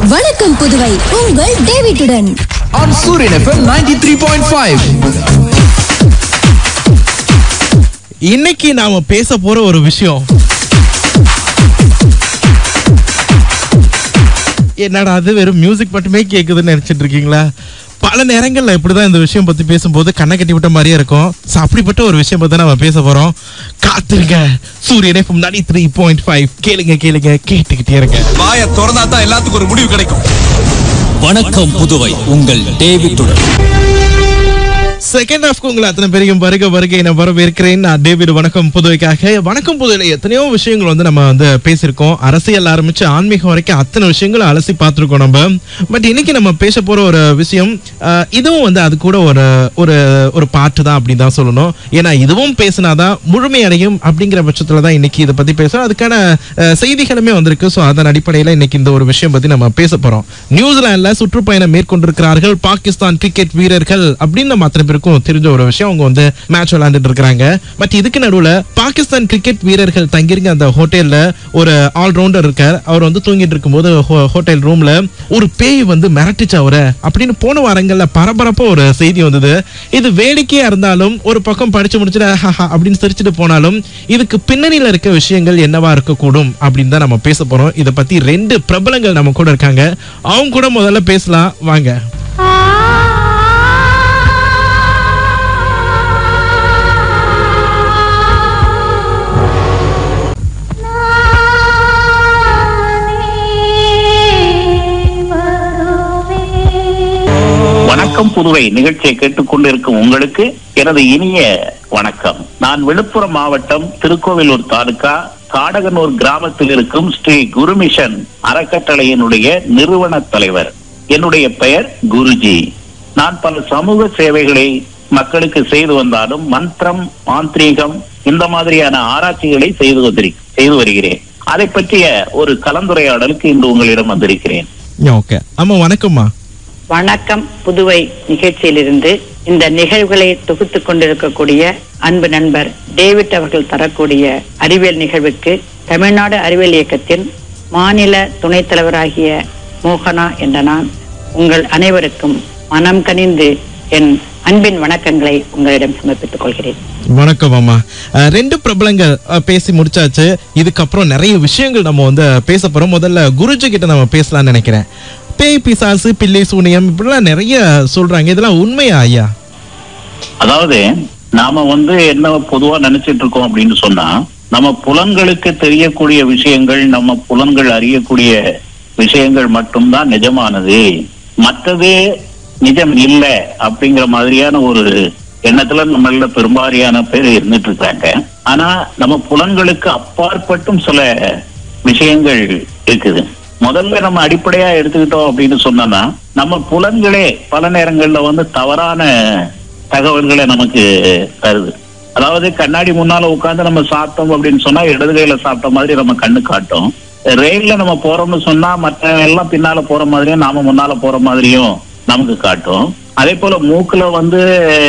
வணக்கம் புதுவை உங்கள் டேவிட்டுடன் on Surin FM 93.5. இன்னைக்கு நாம பேச போற ஒரு விஷயம் என்னடா அது வெறும் மியூசிக் மட்டுமே கேக்குதுன்னு நினைச்சிட்டு இருக்கீங்களா பல நேரங்கள்ல இப்படிதான் இந்த விஷயம் பத்தி பேசும்போது கண்ணை கட்டி விட்ட மாதிரியே இருக்கும் So, அப்படிப்பட்ட ஒரு விஷயம் பத்தி நம்ம பேச போறோம் காத்துருங்க சூரியன் எஃப்எம் நடி த்ரீ பாயிண்ட் ஃபைவ் கேளுங்க கேளுங்க கேட்டுக்கிட்டே இருங்க வாய திறந்தா தான் எல்லாத்துக்கும் ஒரு முடிவு கிடைக்கும் வணக்கம் புதுவை உங்கள் டேவிட்டுடன் செகண்ட் ஹாஃப்க்கு உங்களை அத்தனை பேரையும் வருக வருகை நான் வரவேற்கிறேன் நான் டேவிட் வணக்கம் புதுவைக்காக வணக்கம் புதுவையில எத்தனையோ விஷயங்கள் வந்து நம்ம வந்து பேசியிருக்கோம் அரசியல் ஆரம்பிச்சு ஆன்மீகம் வரைக்கும் அத்தனை விஷயங்களை அலசி பார்த்துருக்கோம் நம்ம பட் இன்னைக்கு நம்ம பேச போற ஒரு விஷயம் அஹ், இதுவும் வந்து அது கூட ஒரு ஒரு ஒரு பாட்டு தான் அப்படின்னு தான் சொல்லணும் ஏன்னா இதுவும் பேசினாதான் முழுமையடையும் அப்படிங்கிற பட்சத்துல தான் இன்னைக்கு இதை பத்தி பேசுறோம் அதுக்கான அஹ், செய்திகளுமே வந்திருக்கு ஸோ அதன் அடிப்படையில் இன்னைக்கு இந்த ஒரு விஷயம் பத்தி நம்ம பேச போறோம் நியூசிலாந்துல சுற்றுப்பயணம் மேற்கொண்டிருக்கிறார்கள் பாகிஸ்தான் கிரிக்கெட் வீரர்கள் அப்படின்னு நம்ம அத்தனை பேருக்கும் தெரிஞ்ச ஒரு விஷயம் அவங்க வந்து மேட்ச் விளையாண்டுட்டு இருக்காங்க பட் இதுக்கு நடுவுல பாகிஸ்தான் கிரிக்கெட் வீரர்கள் தங்கியிருக்க அந்த ஹோட்டல்ல ஒரு ஆல்ரவுண்டர் இருக்கார் அவர் வந்து தூங்கிட்டு இருக்கும்போது ஹோ- ஹோட்டல் ரூம்ல ஒரு பேய் வந்து மிரட்டுச்சு அவரை அப்படின்னு போன வாரங்கள்ல பரபரப்பா ஒரு செய்தி வந்தது இது வேடிக்கையா இருந்தாலும் ஒரு பக்கம் படிச்சு முடிச்சுட்டு "ஹஹா" அப்படின்னு சிரிச்சுட்டு போனாலும் இதுக்கு பின்னணியில இருக்க விஷயங்கள் என்னவா இருக்கக்கூடும் அப்படின்னு தான் நம்ம பேச போறோம் இதை பத்தி ரெண்டு பிரபலங்கள் நம்ம கூட இருக்காங்க அவங்க கூட முதல்ல பேசலாம் வாங்க வணக்கம் புதுவை நிகழ்ச்சியை கேட்டுக்கொண்டிருக்கும் உங்களுக்கு எனது இனிய வணக்கம் நான் விழுப்புரம் மாவட்டம் திருக்கோவிலூர் தாலுகா காடகனூர் கிராமத்தில் இருக்கும் ஸ்ரீ குருமிஷன் அறக்கட்டளையினுடைய நிறுவன தலைவர் என்னுடைய பெயர் குருஜி நான் பல சமூக சேவைகளை மக்களுக்கு செய்து வந்தாலும் மந்திரம் மாந்திரீகம் இந்த மாதிரியான ஆராய்ச்சிகளை செய்து வந்திரு செய்து வருகிறேன் அதை பற்றிய ஒரு கலந்துரையாடலுக்கு இன்று உங்களிடம் வந்திருக்கிறேன் ஓகே ஆமா வணக்கம்மா வணக்கம் புதுவை நிகழ்ச்சியிலிருந்து இந்த நிகழ்வுகளை தொகுத்துக் கொண்டிருக்கக்கூடிய அன்பு நண்பர் டேவிட் அவர்கள் தரக்கூடிய அறிவியல் நிகழ்வுக்கு தமிழ்நாடு அறிவியல் இயக்கத்தின் மாநில துணைத் தலைவராகிய மோகனா என்ற நான் உங்கள் அனைவருக்கும் மனம் கனிந்து என் அன்பின் வணக்கங்களை உங்களிடம் சமர்ப்பித்துக் கொள்கிறேன் வணக்கம் அம்மா அஹ், ரெண்டு பிரபலங்கள் அஹ், பேசி முடிச்சாச்சு இதுக்கப்புறம் நிறைய விஷயங்கள் நம்ம வந்து பேச போறோம் முதல்ல குருஜி கிட்ட நம்ம பேசலாம்னு நினைக்கிறேன் பேய் பிசாசு பில்லி சூனியம் இப்படிலாம் நிறைய சொல்றாங்க இதெல்லாம் உண்மையா ஐயா அதாவது நாம வந்து என்ன பொதுவா நினைச்சிட்டு இருக்கோம் அப்படின்னு சொன்னா நம்ம புலன்களுக்கு தெரியக்கூடிய விஷயங்கள் நம்ம புலன்கள் அறியக்கூடிய விஷயங்கள் மட்டும்தான் நிஜமானது மற்றது நிஜம் இல்ல அப்படிங்கிற மாதிரியான ஒரு எண்ணத்துல நம்மள பெரும்பாரியான பேர் இருந்துட்டு இருக்காங்க ஆனா நம்ம புலன்களுக்கு அப்பாற்பட்டும் சில விஷயங்கள் இருக்குது முதல்ல நம்ம அடிப்படையா எடுத்துக்கிட்டோம் அப்படின்னு சொன்னோம்னா நம்ம புலன்களே பல நேரங்கள்ல வந்து தவறான தகவல்களை நமக்கு தருது அதாவது கண்ணாடி முன்னால உட்கார்ந்து நம்ம சாப்பிட்டோம் அப்படின்னு சொன்னா இடது கையில சாப்பிட்ட மாதிரி நம்ம கண்ணு காட்டும் ரயில்ல நம்ம போறோம்னு சொன்னா மற்ற எல்லாம் பின்னால போற மாதிரியும் நாம முன்னால போற மாதிரியும் நமக்கு காட்டும் அதே போல மூக்குல வந்து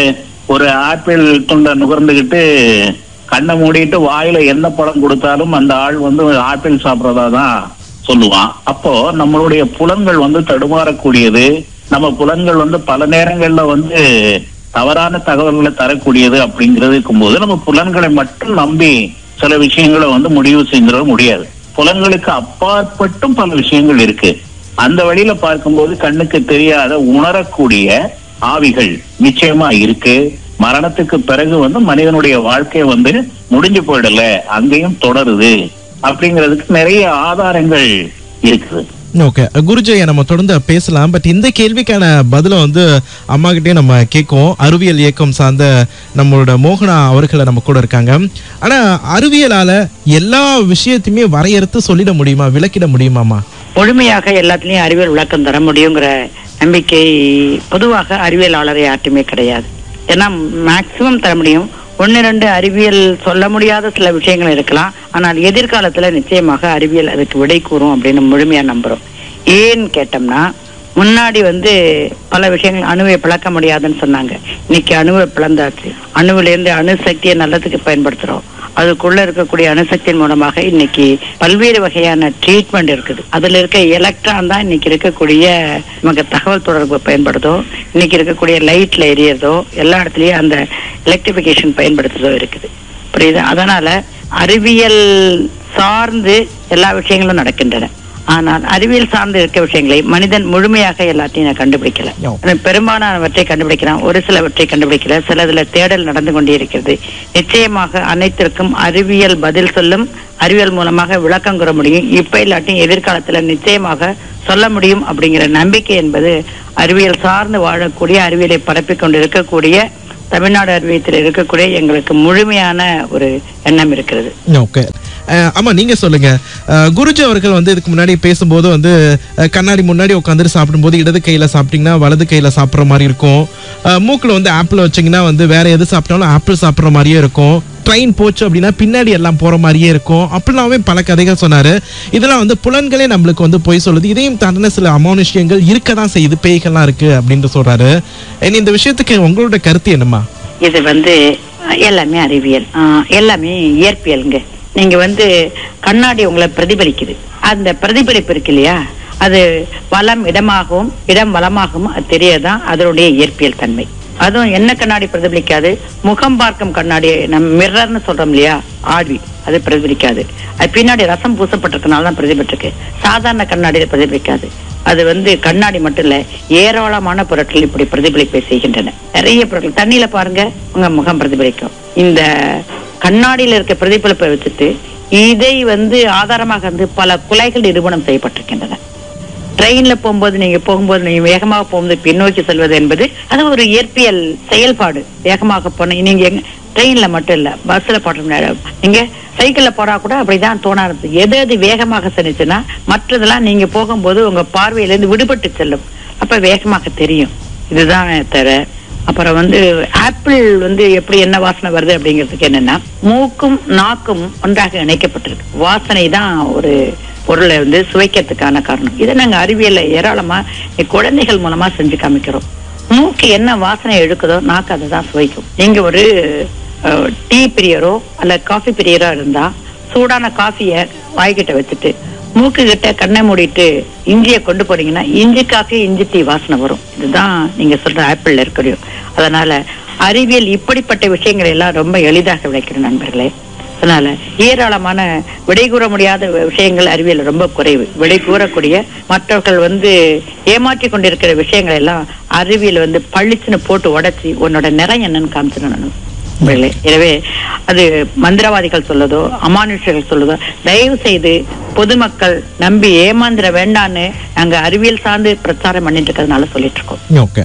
ஒரு ஆப்பிள் துண்டை நுகர்ந்துகிட்டு கண்ணை மூடிட்டு வாயில என்ன பழம் கொடுத்தாலும் அந்த ஆள் வந்து ஆப்பிள் சாப்பிடறதா தான் சொல்லுவான் அப்போ நம்மளுடைய புலன்கள் வந்து தடுமாறக்கூடியது நம்ம புலன்கள் வந்து பல நேரங்கள்ல வந்து தவறான தகவல்களை தரக்கூடியது அப்படிங்கிறது இருக்கும்போது நம்ம புலன்களை மட்டும் நம்பி சில விஷயங்களை வந்து முடிவு செஞ்சிட முடியாது புலன்களுக்கு அப்பாற்பட்டும் பல விஷயங்கள் இருக்கு அந்த வழியில பார்க்கும்போது கண்ணுக்கு தெரியாத உணரக்கூடிய ஆவிகள் நிச்சயமா இருக்கு மரணத்துக்கு பிறகு வந்து மனிதனுடைய வாழ்க்கை வந்து முடிஞ்சு போயிடல அங்கேயும் தொடருது அப்படிங்கிறதுக்கு நிறைய ஆதாரங்கள் இருக்குது ஓகே குருஜய நம்ம தொடர்ந்து பேசலாம் பட் இந்த கேள்விக்கான பதிலை வந்து அம்மா கிட்டே நம்ம கேட்கும் அறிவியல் இயக்கம் சார்ந்த நம்மளோட மோகனா அவர்களை நம்ம கூட இருக்காங்க ஆனா அறிவியலால எல்லா விஷயத்தையுமே வரையறுத்து சொல்லிட முடியுமா விளக்கிட முடியுமாமா முழுமையாக எல்லாத்துலயும் அறிவியல் விளக்கம் தர முடியுங்கிற நம்பிக்கை பொதுவாக அறிவியலாளரை யார்ட்டுமே கிடையாது ஏன்னா மேக்சிமம் தர முடியும் ஒன்னு ரெண்டு அறிவியல் சொல்ல முடியாத சில விஷயங்கள் இருக்கலாம் ஆனால் எதிர்காலத்துல நிச்சயமாக அறிவியல் அதுக்கு விடை கூறும் அப்படின்னு முழுமையா நம்புறோம் ஏன்னு கேட்டோம்னா முன்னாடி வந்து பல விஷயங்கள் அணுவை பிளக்க முடியாதுன்னு சொன்னாங்க இன்னைக்கு அணுவை பிளந்தாச்சு அணுவிலேருந்து அணு சக்தியை நல்லதுக்கு பயன்படுத்துறோம் அதுக்குள்ள இருக்கக்கூடிய அணுசக்தியின் மூலமாக இன்னைக்கு பல்வேறு வகையான ட்ரீட்மெண்ட் இருக்குது அதுல இருக்க எலக்ட்ரான் தான் இன்னைக்கு இருக்கக்கூடிய நமக்கு தகவல் தொடர்பு பயன்படுதோ இன்னைக்கு இருக்கக்கூடிய லைட்ல எரியறதோ எல்லா இடத்துலயும் அந்த எலக்ட்ரிபிகேஷன் பயன்படுத்துறதோ இருக்குது புரியுது அதனால அறிவியல் சார்ந்து எல்லா விஷயங்களும் நடக்கின்றன ஆனால் அறிவியல் சார்ந்து இருக்க விஷயங்களை மனிதன் முழுமையாக எல்லாத்தையும் நான் கண்டுபிடிக்கல யோ. ஆனா பெரும்பாலானவற்றை கண்டுபிடிக்கிறான் ஒரு சிலவற்றை கண்டுபிடிக்கல சிலதுல தேடல் நடந்து கொண்டே இருக்கிறது நிச்சயமாக அனைத்திற்கும் அறிவியல் பதில் சொல்லும் அறிவியல் மூலமாக விளக்கம் கூற முடியும் இப்ப இல்லாட்டியும் எதிர்காலத்துல நிச்சயமாக சொல்ல முடியும் அப்படிங்கிற நம்பிக்கை என்பது அறிவியல் சார்ந்து வாழக்கூடிய அறிவியலை பரப்பிக் கொண்டு இருக்கக்கூடிய தமிழ்நாடு அறிவியத்தில் இருக்கக்கூடிய எங்களுக்கு முழுமையான ஒரு எண்ணம் இருக்கிறது ஓகே ஆமா நீங்க சொல்லுங்க அஹ், குருஜி அவர்கள் வந்து இதுக்கு முன்னாடி பேசும்போது வந்து அஹ், கண்ணாடி முன்னாடி உட்காந்துட்டு சாப்பிடும்போது இடது கையில சாப்பிட்டீங்கன்னா வலது கையில சாப்பிட்ற மாதிரி இருக்கும் அஹ், மூக்குல வந்து ஆப்பிள் வச்சீங்கன்னா வந்து வேற எது சாப்பிட்டாலும் ஆப்பிள் சாப்பிட்ற மாதிரியே இருக்கும் ட்ரெயின் போச்சு அப்படின்னா பின்னாடி எல்லாம் போற மாதிரியே இருக்கும் அப்படிலாமே பல கதைகள் சொன்னாரு இதெல்லாம் வந்து புலன்களே நம்மளுக்கு வந்து பொய் சொல்லுது இதையும் தாண்டின சில அமானுஷ்யங்கள் இருக்க தான் செய்யுது பேய்கள்லாம் இருக்கு அப்படின்னு சொல்றாரு இனி இந்த விஷயத்துக்கு உங்களோட கருத்து என்னம்மா இது வந்து அஹ், எல்லாமே அறிவியல் அஹ், எல்லாமே இயற்பியலுங்க நீங்க வந்து கண்ணாடி உங்களை பிரதிபலிக்குது அந்த பிரதிபலிப்பு இருக்கு இல்லையா அது வளம் இடமாகவும் இடம் வளமாகவும் அது தெரியதான் அதனுடைய இயற்பியல் தன்மை அதுவும் என்ன கண்ணாடி பிரதிபலிக்காது முகம் பார்க்கும் கண்ணாடி நம்ம மிர்ரர்னு சொல்றோம் இல்லையா ஆழ்வி அது பிரதிபலிக்காது அது பின்னாடி ரசம் பூசப்பட்டிருக்கனால தான் பிரதிபலிருக்கு சாதாரண கண்ணாடியில பிரதிபலிக்காது அது வந்து கண்ணாடி மட்டும் இல்ல ஏராளமான பொருட்கள் இப்படி பிரதிபலிப்பை செய்கின்றன நிறைய பொருட்கள் தண்ணியில பாருங்க உங்க முகம் பிரதிபலிக்கும் இந்த கண்ணாடியில இருக்க பிரதிபலிப்பை வச்சுட்டு இதை வந்து ஆதாரமாக வந்து பல குலைகள் நிரூபணம் செய்யப்பட்டிருக்கின்றன ட்ரெயின்ல போகும்போது நீங்க போகும்போது நீங்க வேகமாக போகும்போது பின்னோக்கி செல்வது என்பது அது ஒரு இயற்பியல் செயல்பாடு வேகமாக போன நீங்க எங்க ட்ரெயின்ல மட்டும் இல்ல பஸ்ல போட்ட நீங்க சைக்கிள்ல போனா கூட அப்படிதான் தோணாது எது எது வேகமாக சென்றுச்சுன்னா மற்றதெல்லாம் நீங்க போகும்போது உங்க பார்வையில இருந்து விடுபட்டு செல்லும் அப்ப வேகமாக தெரியும் இதுதான் தவிர அப்புறம் வந்து ஆப்பிள் வந்து எப்படி என்ன வாசனை வருது அப்படிங்கிறதுக்கு என்னன்னா மூக்கும் நாக்கும் ஒன்றாக இணைக்கப்பட்டிருக்கு வாசனை தான் ஒரு பொருளை வந்து சுவைக்கிறதுக்கான காரணம் இதை நாங்க அறிவியல்ல ஏராளமா என் குழந்தைகள் மூலமா செஞ்சு காமிக்கிறோம் மூக்கு என்ன வாசனை எடுக்குதோ நாக்கு அதை தான் சுவைக்கும் நீங்க ஒரு அஹ், டீ பிரியரோ அல்ல காஃபி பிரியரோ இருந்தா சூடான காஃபிய வாய்கிட்ட வச்சுட்டு மூக்கு கிட்ட கண்ணை மூடிட்டு இஞ்சியை கொண்டு போனீங்கன்னா இஞ்சி காஃபி இஞ்சி டீ வாசனை வரும் இதுதான் நீங்க சொல்ற ஆப்பிள்ல இருக்கிறோம் அதனால அறிவியல் இப்படிப்பட்ட விஷயங்களை எல்லாம் ரொம்ப எளிதாக விளைக்கிற நண்பர்களே அதனால ஏராளமான விடை கூற முடியாத விஷயங்கள் அறிவியல் ரொம்ப குறைவு விடை கூறக்கூடிய மற்றவர்கள் வந்து ஏமாற்றி கொண்டிருக்கிற விஷயங்கள் எல்லாம் அறிவியல் வந்து பளிச்சுன்னு போட்டு உடைச்சி உன்னோட நிறம் என்னன்னு காமிச்சிடணும் நண்பர்களே. எனவே அது மந்திரவாதிகள் சொல்லதோ அமானுஷர்கள் சொல்லதோ தயவு செய்து பொதுமக்கள் நம்பி ஏமாந்திர வேண்டான்னு நாங்க அறிவியல் சார்ந்து பிரச்சாரம் பண்ணிட்டு இருக்கிறதுனால சொல்லிட்டு இருக்கோம் ஓகே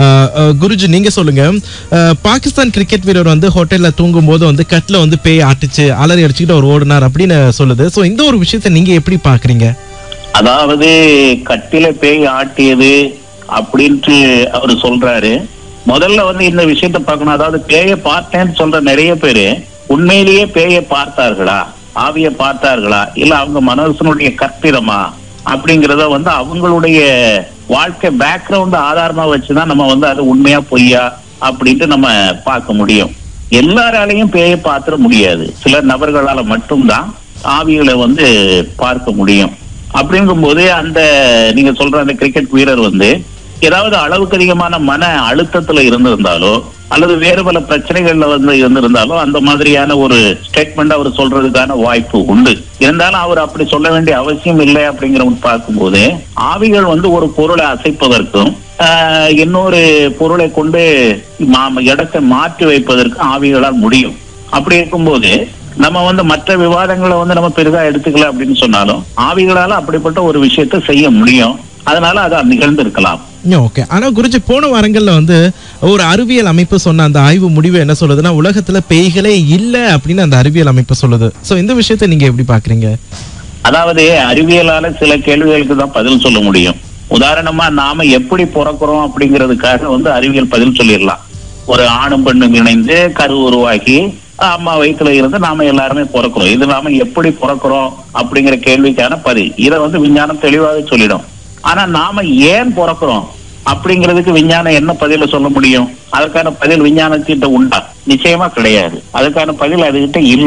குருஜி நீங்க சொல்லுங்க அஹ், பாகிஸ்தான் கிரிக்கெட் வீரர் வந்து ஹோட்டல்ல தூங்கும் போது வந்து கட்ல வந்து பேய் ஆட்டுச்சு அலறி அடிச்சுக்கிட்டு அவர் ஓடினார் அப்படின்னு சொல்லுது சோ இந்த ஒரு விஷயத்தை நீங்க எப்படி பாக்குறீங்க அதாவது கட்டில பேய் ஆட்டியது அப்படின்ட்டு அவர் சொல்றாரு முதல்ல வந்து இந்த விஷயத்த பார்க்கணும் அதாவது பேயை பார்த்தேன்னு சொல்ற நிறைய பேரு உண்மையிலேயே பேயை பார்த்தார்களா ஆவிய பார்த்தார்களா இல்ல அவங்க மனசனுடைய கற்பிதமா அப்படிங்கறத வந்து அவங்களுடைய வாழ்க்கை பேக்ரவுண்ட் ஆதாரமா வச்சுதான் நம்ம வந்து அது உண்மையா பொய்யா அப்படின்ட்டு நம்ம பார்க்க முடியும் எல்லாராலையும் பேயை பார்த்துட முடியாது சில நபர்களால மட்டும்தான் ஆவிகளை வந்து பார்க்க முடியும் அப்படிங்கும்போது அந்த நீங்க சொல்ற அந்த கிரிக்கெட் வீரர் வந்து ஏதாவது அளவுக்கு அதிகமான மன அழுத்தத்துல இருந்திருந்தாலோ அல்லது வேறு பல பிரச்சனைகள்ல வந்து இருந்திருந்தாலோ அந்த மாதிரியான ஒரு ஸ்டேட்மெண்ட் அவர் சொல்றதுக்கான வாய்ப்பு உண்டு இருந்தாலும் அவர் அப்படி சொல்ல வேண்டிய அவசியம் இல்லை அப்படிங்கிற பார்க்கும்போது ஆவிகள் வந்து ஒரு பொருளை அசைப்பதற்கும் ஆஹ், இன்னொரு பொருளை கொண்டு மா- இடத்தை மாற்றி வைப்பதற்கு ஆவிகளால் முடியும் அப்படி இருக்கும்போது நம்ம வந்து மற்ற விவாதங்களை வந்து நம்ம பெரிதா எடுத்துக்கல அப்படின்னு சொன்னாலும் ஆவிகளால அப்படிப்பட்ட ஒரு விஷயத்தை செய்ய முடியும் அதனால அது நிகழ்ந்து இருக்கலாம் ஓகே ஆனா குருஜி போன வாரங்கள்ல வந்து ஒரு அறிவியல் அமைப்பு சொன்ன அந்த ஆய்வு முடிவு என்ன சொல்லுதுன்னா உலகத்துல பேய்களே இல்ல அப்படின்னு அந்த அறிவியல் அமைப்பு சொல்லுது சோ இந்த விஷயத்தை நீங்க எப்படி பாக்குறீங்க அதாவது அறிவியலால சில கேள்விகளுக்கு தான் பதில் சொல்ல முடியும் உதாரணமா நாம எப்படி பிறக்கிறோம் அப்படிங்கிறதுக்காக வந்து அறிவியல் பதில் சொல்லிடலாம் ஒரு ஆணும் பெண்ணும் இணைந்து கரு உருவாக்கி அம்மா வயித்துல இருந்து நாம எல்லாருமே பிறக்கிறோம் இது நாம எப்படி பிறக்கிறோம் அப்படிங்கிற கேள்விக்கான பதில் இதை வந்து விஞ்ஞானம் தெளிவாக சொல்லிடும் ஆனா நாம ஏன் பிறக்கிறோம் அப்படிங்கிறதுக்கு விஞ்ஞானம் என்ன பதில சொல்ல முடியும் அதற்கான பதில் விஞ்ஞானத்திட்ட உண்டா நிச்சயமா கிடையாது அதுக்கான பதில் அதுகிட்ட இல்லை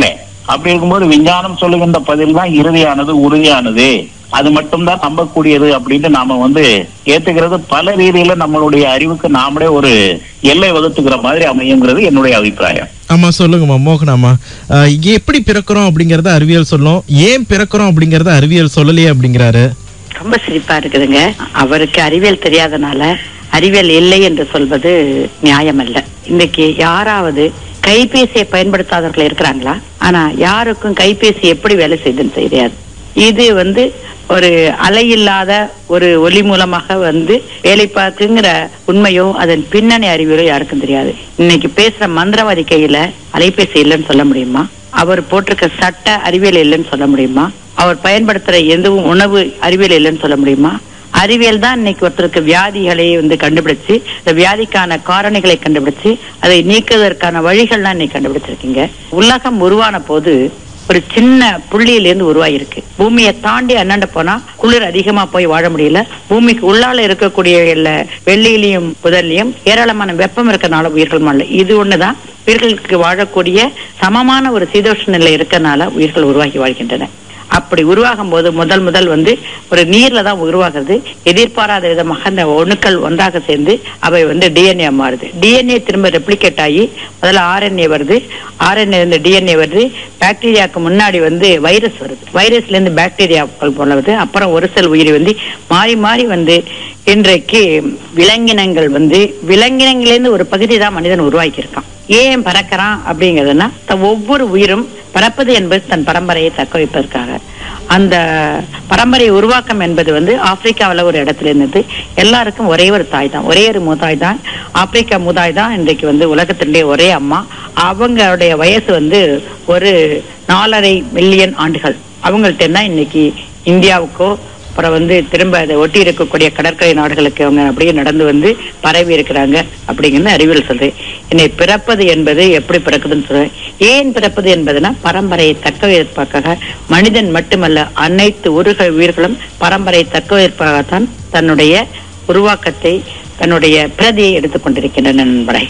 அப்படி இருக்கும்போது விஞ்ஞானம் சொல்லுகின்ற பதில் தான் இறுதியானது உறுதியானது அது மட்டும்தான் நம்பக்கூடியது அப்படின்னு நாம வந்து ஏத்துக்கிறது பல ரீதியில நம்மளுடைய அறிவுக்கு நாமளே ஒரு எல்லை வகுத்துக்கிற மாதிரி அமையுங்கிறது என்னுடைய அபிப்பிராயம் ஆமா சொல்லுங்கம்மா மோகனாமா அஹ், எப்படி பிறக்கிறோம் அப்படிங்கறத அறிவியல் சொல்லும் ஏன் பிறக்கிறோம் அப்படிங்கறத அறிவியல் சொல்லலையே அப்படிங்கிறாரு ரொம்ப சிரிப்பா இருக்குதுங்க அவருக்கு அறிவியல் தெரியாதனால அறிவியல் இல்லை என்று சொல்வது நியாயமல்ல இன்னைக்கு யாராவது கைபேசியை பயன்படுத்தாதவர்கள் இருக்கிறாங்களா ஆனா யாருக்கும் கைபேசி எப்படி வேலை செய்யுதுன்னு தெரியாது இது வந்து ஒரு அலையில்லாத ஒரு ஒலி மூலமாக வந்து வேலை பார்க்குங்கிற உண்மையோ அதன் பின்னணி அறிவியலோ யாருக்கும் தெரியாது இன்னைக்கு பேசுற மந்திரவாதி கையில அலைபேசி இல்லைன்னு சொல்ல முடியுமா அவர் போட்டிருக்க சட்ட அறிவியல் இல்லைன்னு சொல்ல முடியுமா அவர் பயன்படுத்துற எதுவும் உணவு அறிவியல் இல்லைன்னு சொல்ல முடியுமா அறிவியல் தான் இன்னைக்கு ஒருத்தருக்கு வியாதிகளை வந்து கண்டுபிடிச்சு இந்த வியாதிக்கான காரணிகளை கண்டுபிடிச்சு அதை நீக்குவதற்கான வழிகள்லாம் இன்னைக்கு கண்டுபிடிச்சிருக்கீங்க உலகம் உருவான போது ஒரு சின்ன புள்ளியிலிருந்து உருவாயிருக்கு பூமியை தாண்டி அண்ணாண்ட போனா குளிர் அதிகமா போய் வாழ முடியல பூமிக்கு உள்ளால இருக்கக்கூடிய எல்லா வெள்ளியிலையும் புதர்லையும் ஏராளமான வெப்பம் இருக்கறனால உயிர்கள் வாழல இது ஒண்ணுதான் உயிர்களுக்கு வாழக்கூடிய சமமான ஒரு சீதோஷ்ண நிலை இருக்கறனால உயிர்கள் உருவாகி வாழ்கின்றன அப்படி உருவாகும் போது முதல் முதல் வந்து ஒரு நீர்ல தான் உருவாகுது எதிர்பாராத விதமாக அந்த அணுக்கள் ஒன்றாக சேர்ந்து அவை வந்து டிஎன்ஏ மாறுது டிஎன்ஏ திரும்ப ரெப்ளிகேட் ஆகி முதல்ல ஆர்என்ஏ வருது ஆர்என்ஏ இருந்து டிஎன்ஏ வருது பாக்டீரியாவுக்கு முன்னாடி வந்து வைரஸ் வருது வைரஸ்ல இருந்து பாக்டீரியா போலவது அப்புறம் ஒரு செல் உயிரி வந்து மாறி மாறி வந்து இன்றைக்கு விலங்கினங்கள் வந்து விலங்கினங்களிலிருந்து ஒரு பகுதி தான் மனிதன் உருவாக்கியிருக்கான் ஏன் பறக்கிறான் அப்படிங்கிறதுனா த- ஒவ்வொரு உயிரும் பறப்பது என்பது தன் பரம்பரையை தக்க வைப்பதற்காக அந்த பரம்பரை உருவாக்கம் என்பது வந்து ஆப்பிரிக்காவுல ஒரு இடத்துல இருந்தது எல்லாருக்கும் ஒரே ஒரு தாய் தான் ஒரே ஒரு மூதாய் தான் ஆப்பிரிக்கா மூதாய் தான் இன்றைக்கு வந்து உலகத்தினுடைய ஒரே அம்மா அவங்களுடைய வயசு வந்து ஒரு நாலரை மில்லியன் ஆண்டுகள் அவங்கள்ட்ட தான் இன்னைக்கு இந்தியாவுக்கோ அப்புறம் வந்து திரும்ப அதை ஒட்டி இருக்கக்கூடிய கடற்கரை நாடுகளுக்கு அவங்க அப்படியே நடந்து வந்து பரவி இருக்கிறாங்க அப்படிங்கிறது அறிவியல் சொல்றேன் என்னை பிறப்பது என்பது எப்படி பிறக்குதுன்னு சொல்றேன் ஏன் பிறப்பது என்பதுனா பரம்பரையை தக்க வைப்பதற்காக மனிதன் மட்டுமல்ல அனைத்து உருக உயிர்களும் பரம்பரையை தக்க வைப்பதற்காகத்தான் தன்னுடைய உருவாக்கத்தை தன்னுடைய பிரதியை எடுத்துக்கொண்டிருக்கின்றன நண்பரை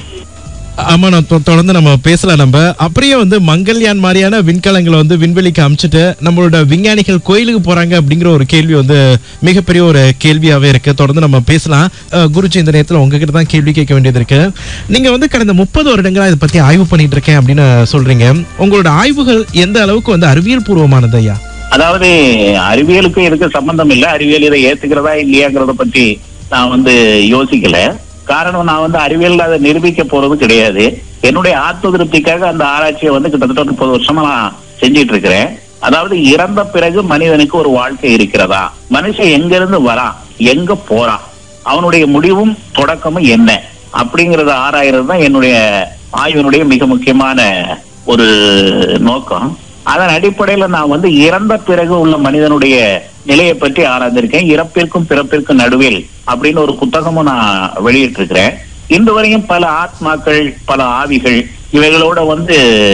ஆமா நான் தொ- தொடர்ந்து நம்ம பேசலாம் நம்ம அப்படியே வந்து மங்கள்யான் மாதிரியான விண்கலங்களை வந்து விண்வெளிக்கு அமிச்சிட்டு நம்மளோட விஞ்ஞானிகள் கோயிலுக்கு போறாங்க அப்படிங்கிற ஒரு கேள்வி வந்து மிகப்பெரிய ஒரு கேள்வியாவே இருக்கு தொடர்ந்து நம்ம பேசலாம் அஹ், குருஜி இந்த நேரத்துல உங்ககிட்ட தான் கேள்வி கேட்க வேண்டியது இருக்கு நீங்க வந்து கடந்த முப்பது வருடங்களா இதை பத்தி ஆய்வு பண்ணிட்டு இருக்கேன் அப்படின்னு சொல்றீங்க உங்களோட ஆய்வுகள் எந்த அளவுக்கு வந்து அறிவியல் பூர்வமானது ஐயா அதாவது அறிவியலுக்கும் இதுக்கு சம்பந்தம் இல்ல அறிவியல் இதை ஏத்துக்கிறதா இல்லையாங்கிறத பத்தி நான் வந்து யோசிக்கல காரணம் நான் வந்து அறிவியல் அதை நிரூபிக்க போறது கிடையாது என்னுடைய ஆத்ம திருப்திக்காக அந்த ஆராய்ச்சியை வந்து கிட்டத்தட்ட முப்பது வருஷமா நான் செஞ்சிட்டு இருக்கிறேன் அதாவது இறந்த பிறகு மனிதனுக்கு ஒரு வாழ்க்கை இருக்கிறதா மனுஷன் எங்க இருந்து வரான் எங்க போறான் அவனுடைய முடிவும் தொடக்கமும் என்ன அப்படிங்கறத ஆராயறது தான் என்னுடைய ஆய்வினுடைய மிக முக்கியமான ஒரு நோக்கம் அதன் அடிப்படையில நான் வந்து இறந்த பிறகு உள்ள மனிதனுடைய நிலையை பற்றி ஆராய்ந்திருக்கேன் இறப்பிற்கும் பிறப்பிற்கும் நடுவில் அப்படின்னு ஒரு புத்தகமும் நான் வெளியிட்டிருக்கிறேன் இன்று வரையும் பல ஆத்மாக்கள் பல ஆவிகள் இவைகளோட வந்து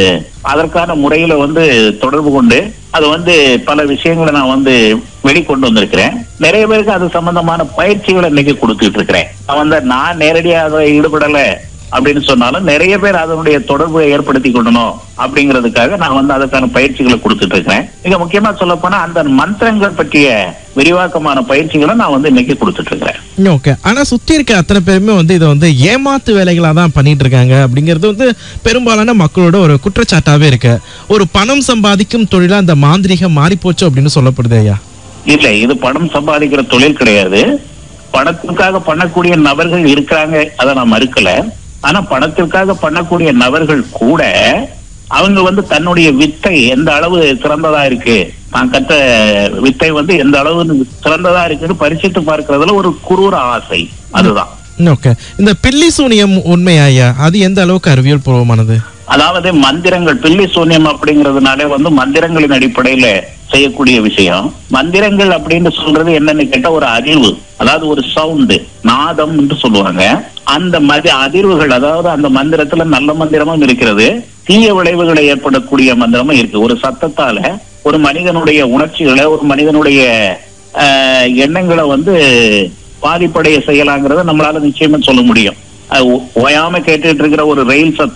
அதற்கான முறையில வந்து தொடர்பு கொண்டு அது வந்து பல விஷயங்களை நான் வந்து வெளிக்கொண்டு வந்திருக்கிறேன் நிறைய பேருக்கு அது சம்பந்தமான பயிற்சிகளை இன்னைக்கு கொடுத்துட்டு இருக்கிறேன் நான் வந்து நான் நேரடியா அதை ஈடுபடல அப்படின்னு சொன்னாலும் நிறைய பேர் அதனுடைய தொடர்பை ஏற்படுத்தி கொள்ளணும் அப்படிங்கிறதுக்காக நான் வந்து அதற்கான பயிற்சிகளை கொடுத்துட்டு இருக்கிறேன் மிக முக்கியமா சொல்ல போனா அந்த மந்திரங்கள் பற்றிய விரிவாக்கமான பயிற்சிகளை நான் வந்து இன்னைக்கு கொடுத்துட்டு இருக்கிறேன் ஓகே ஆனா சுத்தி இருக்க அத்தனை பேருமே வந்து இதை வந்து ஏமாத்து வேலைகளா தான் பண்ணிட்டு இருக்காங்க அப்படிங்கிறது வந்து பெரும்பாலான மக்களோட ஒரு குற்றச்சாட்டாவே இருக்கு ஒரு பணம் சம்பாதிக்கும் தொழிலா அந்த மாந்திரிகம் மாறி போச்சு அப்படின்னு சொல்லப்படுது ஐயா இல்ல இது பணம் சம்பாதிக்கிற தொழில் கிடையாது பணத்திற்காக பண்ணக்கூடிய நபர்கள் இருக்கிறாங்க அதை நான் மறுக்கல ஆனா பணத்திற்காக பண்ணக்கூடிய நபர்கள் கூட அவங்க வந்து தன்னுடைய வித்தை எந்த அளவு சிறந்ததா இருக்கு தான் கற்ற வித்தை வந்து எந்த அளவு சிறந்ததா இருக்குன்னு பரிசித்து பார்க்கறதுல ஒரு குரூர ஆசை அதுதான் ஓகே இந்த பில்லி சூனியம் உண்மையா ஐயா அது எந்த அளவுக்கு அறிவியல் பூர்வமானது அதாவது மந்திரங்கள் பில்லி சூன்யம் அப்படிங்கறதுனாலே வந்து மந்திரங்களின் அடிப்படையில செய்யக்கூடிய விஷயம் மந்திரங்கள் அப்படின்னு சொல்றது என்னன்னு கேட்டா ஒரு அதிர்வு அதாவது ஒரு சவுண்டு நாதம் என்று சொல்லுவாங்க அந்த மதி அதிர்வுகள் அதாவது அந்த மந்திரத்துல நல்ல மந்திரமும் இருக்கிறது தீய விளைவுகளை ஏற்படக்கூடிய மந்திரமும் இருக்கு ஒரு சத்தத்தால ஒரு மனிதனுடைய உணர்ச்சிகளை ஒரு மனிதனுடைய ஆஹ், எண்ணங்களை வந்து பாதிப்படைய செய்யலாங்கிறத நம்மளால நிச்சயமா சொல்ல முடியும் அது ஓ- ஓயாம கேட்டுட்டு இருக்கிற ஒரு ரயில் சத்தம்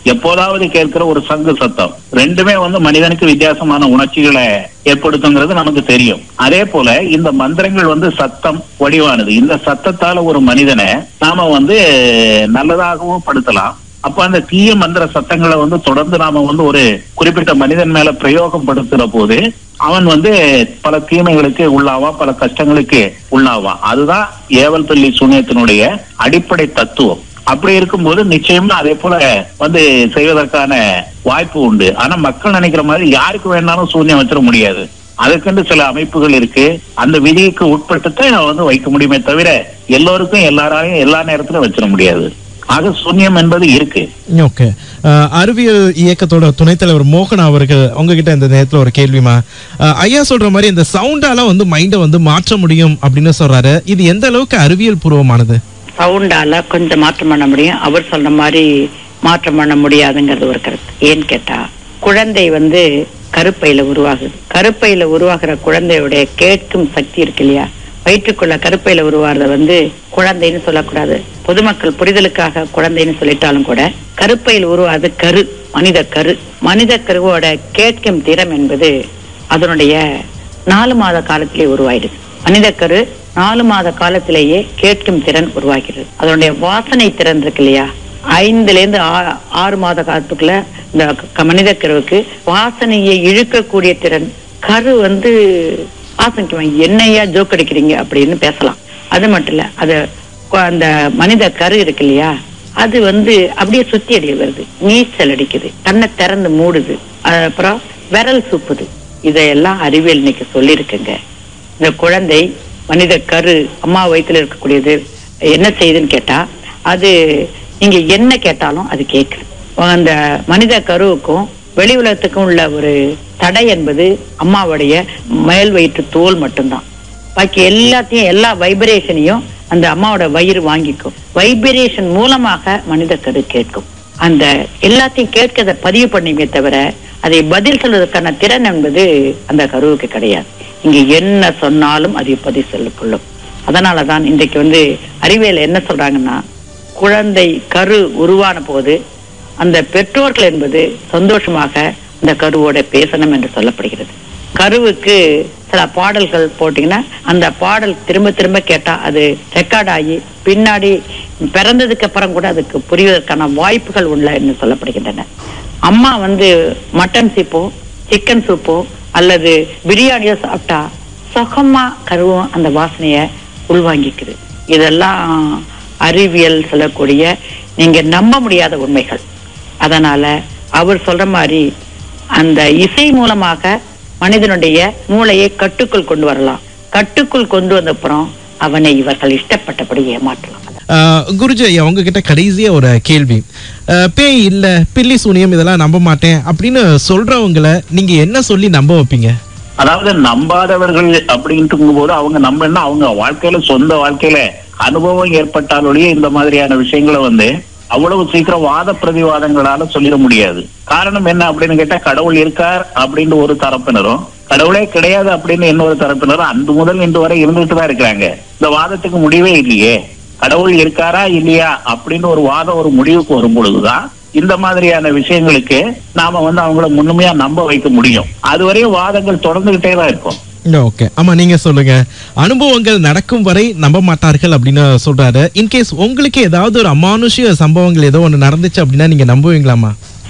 எப்போதாவது கேட்கிற ஒரு சங்கு சத்தம் ரெண்டுமே வந்து மனிதனுக்கு வித்தியாசமான உணர்ச்சிகளை ஏற்படுத்துங்கிறது நமக்கு தெரியும் அதே போல இந்த மந்திரங்கள் வந்து சத்தம் வடிவானது இந்த சத்தத்தால ஒரு மனிதனை நாம வந்து நல்லதாகவும் படுத்தலாம் அப்ப அந்த தீய மந்திர சத்தங்களை வந்து தொடர்ந்து நாம வந்து ஒரு குறிப்பிட்ட மனிதன் மேல பிரயோகம் படுத்துற போது அவன் வந்து பல தீமைகளுக்கு உள்ளாவான் பல கஷ்டங்களுக்கு உள்ளாவான் அதுதான் ஏவல் பள்ளி சூனியத்தினுடைய அடிப்படை தத்துவம் அப்படி இருக்கும்போது நிச்சயமா அதே போல வந்து செய்வதற்கான வாய்ப்பு உண்டு ஆனா மக்கள் நினைக்கிற மாதிரி யாருக்கு வேணாலும் சூன்யம் வச்சிட முடியாது அதுக்குன்னு சில அமைப்புகள் இருக்கு அந்த விதிக்கு உட்பட்டுத்தான் வந்து வைக்க முடியுமே தவிர எல்லோருக்கும் எல்லாராலையும் எல்லா நேரத்திலும் வச்சிட முடியாது ஆக சூன்யம் என்பது இருக்கு ஓகே அஹ், அறிவியல் இயக்கத்தோட துணைத் தலைவர் மோகன் அவர்கள் உங்ககிட்ட இந்த நேரத்துல ஒரு கேள்விமா அஹ், ஐயா சொல்ற மாதிரி இந்த சவுண்டால வந்து மைண்டை வந்து மாற்ற முடியும் அப்படின்னு சொல்றாரு இது எந்த அளவுக்கு அறிவியல் பூர்வமானது சவுண்டால கொஞ்சம் மாற்றம் பண்ண முடியும் அவர் சொன்ன மாதிரி மாற்றம் பண்ண முடியாதுங்கிறது ஒரு கருத்து ஏன்னு கேட்டா குழந்தை வந்து கருப்பையில உருவாகுது கருப்பையில உருவாகிற குழந்தையுடைய கேட்கும் சக்தி இருக்கு இல்லையா வயிற்றுக்குள்ள கருப்பையில உருவாகிறத வந்து குழந்தைன்னு சொல்லக்கூடாது பொதுமக்கள் புரிதலுக்காக குழந்தைன்னு சொல்லிட்டாலும் கூட கருப்பையில் உருவாது கரு மனித கரு மனித கருவோட கேட்கும் திறம் என்பது அதனுடைய நாலு மாத காலத்திலே உருவாயிடுது மனித கரு நாலு மாத காலத்திலேயே கேட்கும் திறன் உருவாகிறது அதனுடைய வாசனை திறன் இருக்கு இல்லையா ஐந்துல இருந்து ஆ- ஆறு மாத காலத்துக்குள்ள இந்த க- மனித கருவுக்கு வாசனையை இழுக்கக்கூடிய திறன் கரு வந்து வாசனைக்கு என்னையா ஜோக் அடிக்கிறீங்க அப்படின்னு பேசலாம் அது மட்டும் இல்ல அது கொ- அந்த மனித கரு இருக்கு இல்லையா அது வந்து அப்படியே சுத்தி அடிய வருது நீச்சல் அடிக்குது கண்ணை திறந்து மூடுது அஹ் அப்புறம் விரல் சுப்புது இதையெல்லாம் அறிவியல் இன்னைக்கு சொல்லியிருக்குங்க இந்த குழந்தை மனித கரு அம்மா வயித்துல இருக்கக்கூடியது என்ன செய்யுதுன்னு கேட்டா அது நீங்க என்ன கேட்டாலும் அது கேட்குது அந்த மனித கருவுக்கும் வெளி உலகத்துக்கும் உள்ள ஒரு தடை என்பது அம்மாவுடைய மேல் வயிற்று தோல் மட்டும்தான் பாக்கி எல்லாத்தையும் எல்லா வைப்ரேஷனையும் அந்த அம்மாவோட வயிறு வாங்கிக்கும் வைப்ரேஷன் மூலமாக மனித கரு கேட்கும் அந்த எல்லாத்தையும் கேட்கறத பதிவு பண்ணிமே தவிர அதை பதில் சொல்வதற்கான திறன் என்பது அந்த கருவுக்கு கிடையாது இங்க என்ன சொன்னாலும் அதை பதிவு சொல்லிக் கொள்ளும் அதனாலதான் இன்றைக்கு வந்து அறிவியல் என்ன சொல்றாங்கன்னா குழந்தை கரு உருவான போது அந்த பெற்றோர்கள் என்பது சந்தோஷமாக அந்த கருவோட பேசணும் என்று சொல்லப்படுகிறது கருவுக்கு சில பாடல்கள் போட்டீங்கன்னா அந்த பாடல் திரும்ப திரும்ப கேட்டா அது ரெக்கார்ட் ஆகி பின்னாடி பிறந்ததுக்கு அப்புறம் கூட அதுக்கு புரிவதற்கான வாய்ப்புகள் உள்ள என்று சொல்லப்படுகின்றன அம்மா வந்து மட்டன் சூப்போ சிக்கன் சூப்போ அல்லது பிரியாணியோ சாப்பிட்டா சுகமா கருவும் அந்த வாசனைய உள்வாங்கிக்குது இதெல்லாம் அறிவியல் சொல்லக்கூடிய நீங்க நம்ப முடியாத உண்மைகள் அதனால அவர் சொல்ற மாதிரி அந்த இசை மூலமாக மனிதனுடைய மூளையை கட்டுக்குள் கொண்டு வரலாம் கட்டுக்குள் கொண்டு வந்த அப்புறம் அவனை இவர்கள் இஷ்டப்பட்டபடி ஏமாற்றலாம் அஹ், குருஜி ஐயா உங்ககிட்ட கடைசியா ஒரு கேள்வி அஹ், பேய் இல்ல பில்லி சூனியம் இதெல்லாம் நம்ப மாட்டேன் அப்படின்னு சொல்றவங்கள நீங்க என்ன சொல்லி நம்ப வைப்பீங்க அதாவது நம்பாதவர்கள் அப்படின்ட்டு போது அவங்க நம்பன்னா அவங்க வாழ்க்கையில சொந்த வாழ்க்கையில அனுபவம் ஏற்பட்டாலொழிய இந்த மாதிரியான விஷயங்களை வந்து அவ்வளவு சீக்கிரம் வாத பிரதிவாதங்களால சொல்லிட முடியாது காரணம் என்ன அப்படின்னு கேட்டா கடவுள் இருக்கார் அப்படின்னு ஒரு தரப்பினரும் கடவுளே கிடையாது அப்படின்னு இன்னொரு தரப்பினரும் அன்று முதல் இன்று வரை இருந்துட்டு தான் இருக்கிறாங்க இந்த வாதத்துக்கு முடிவே இல்லையே கடவுள் இருக்காரா இல்லையா அப்படின்னு ஒரு வாதம் ஒரு முடிவுக்கு வரும் பொழுதுதான் இந்த மாதிரியான விஷயங்களுக்கு நாம வந்து அவங்கள முழுமையா நம்ப வைக்க முடியும் அதுவரையும் வாதங்கள் தொடர்ந்துகிட்டே தான் இருக்கும் ஓகே ஆமா நீங்க சொல்லுங்க அனுபவங்கள் நடக்கும் வரை நம்ப மாட்டார்கள் அப்படின்னு சொல்றாரு இன்கேஸ் உங்களுக்கு ஏதாவது ஒரு அமானுஷ்ய சம்பவங்கள் ஏதோ ஒண்ணு நடந்துச்சு அப்படின்னா நீங்க நம்புவீங்களாமா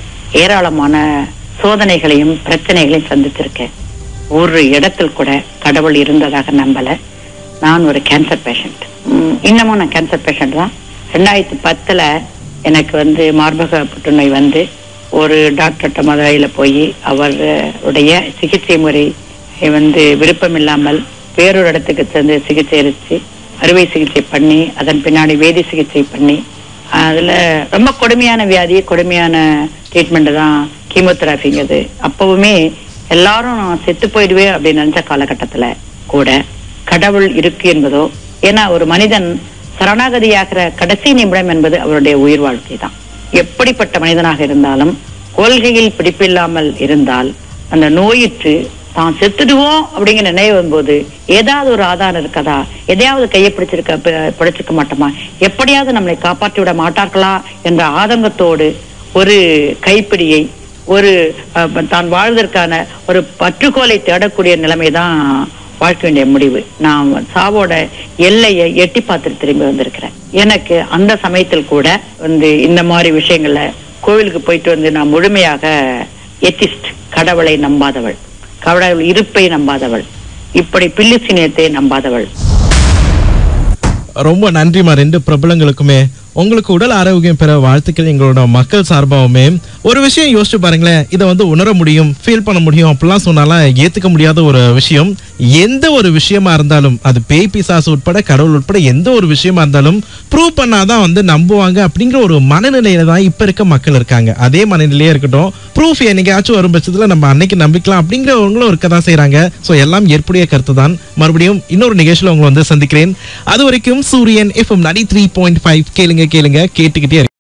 ஏராளமான சோதனைகளையும் பிரச்சனைகளையும் சந்திச்சிருக்கேன் ஒரு இடத்தில் கூட கடவுள் இருந்ததாக நம்பல நான் ஒரு கேன்சர் பேஷண்ட் இன்னமும் நான் கேன்சர் பேஷண்ட் தான் ரெண்டாயிரத்தி பத்துல எனக்கு வந்து மார்பக புற்றுநோய் வந்து ஒரு டாக்டர்கிட்ட மதுரையில போய் அவருடைய சிகிச்சை முறை வந்து விருப்பம் இல்லாமல் வேறொரு இடத்துக்கு சென்று சிகிச்சை அளிச்சு அறுவை சிகிச்சை பண்ணி அதன் பின்னாடி வேதி சிகிச்சை பண்ணி அதுல ரொம்ப கொடுமையான வியாதி கொடுமையான ட்ரீட்மெண்ட் தான் கீமோதெராபிங்கிறது அப்பவுமே எல்லாரும் நான் செத்து போயிடுவேன் அப்படின்னு நினைச்ச காலகட்டத்துல கூட கடவுள் இருக்கு என்பதோ ஏன்னா ஒரு மனிதன் சரணாகதியாகிற கடைசி நிமிடம் என்பது அவருடைய உயிர் வாழ்க்கை தான் எப்படிப்பட்ட மனிதனாக இருந்தாலும் கொள்கையில் பிடிப்பில்லாமல் இருந்தால் அந்த நோயிற்று தான் செத்துடுவோம் அப்படிங்கிற நினைவு வரும்போது ஏதாவது ஒரு ஆதாரம் இருக்கதா எதையாவது கையை பிடிச்சிருக்க பி- பிடிச்சிருக்க மாட்டோமா எப்படியாவது நம்மளை காப்பாற்றி விட மாட்டார்களா என்ற ஆதங்கத்தோடு ஒரு கைப்பிடியை ஒரு அஹ், தான் வாழ்வதற்கான ஒரு பற்றுக்கோலை தேடக்கூடிய நிலைமை தான் வாழ்க்க வேண்டிய முடிவு நான் சாவோட எல்லையை எட்டி பார்த்துட்டு திரும்பி வந்திருக்கிறேன் எனக்கு அந்த சமயத்தில் கூட வந்து இந்த மாதிரி விஷயங்கள்ல கோவிலுக்கு போயிட்டு வந்து நான் முழுமையாக எத்திஸ்ட் கடவுளை நம்பாதவள் கடவுள் இருப்பை நம்பாதவள் இப்படி பில்லி சினியத்தை நம்பாதவள் ரொம்ப நன்றிமா ரெண்டு பிரபலங்களுக்குமே உங்களுக்கு உடல் ஆரோக்கியம் பெற வாழ்த்துக்கள் எங்களோட மக்கள் சார்பாகவுமே ஒரு விஷயம் யோசிச்சு பாருங்களேன் இதை வந்து உணர முடியும் ஃபீல் பண்ண முடியும் அப்படிலாம் சொன்னாலாம் ஏத்துக்க முடியாத ஒரு விஷயம் எந்த ஒரு விஷயமா இருந்தாலும் அது பேய் பிசாசு உட்பட கடவுள் உட்பட எந்த ஒரு விஷயமா இருந்தாலும் ப்ரூவ் பண்ணாதான் வந்து நம்புவாங்க அப்படிங்கிற ஒரு மனநிலையில தான் இப்ப இருக்க மக்கள் இருக்காங்க அதே மனநிலையே இருக்கட்டும் ப்ரூஃப் என்னைக்காச்சும் வரும் பட்சத்துல நம்ம அன்னைக்கு நம்பிக்கலாம் அப்படிங்கிறவங்களும் இருக்க தான் செய்யறாங்க ஸோ எல்லாம் ஏற்புடைய கருத்து தான் மறுபடியும் இன்னொரு நிகழ்ச்சியில் உங்களை வந்து சந்திக்கிறேன் அது வரைக்கும் சூரியன் எஃப்எம் நடி த்ரீ பாயிண்ட் ஃபைவ் கேளுங்க கேளுங்க கேட்டுக்கிட்டே இருங்க.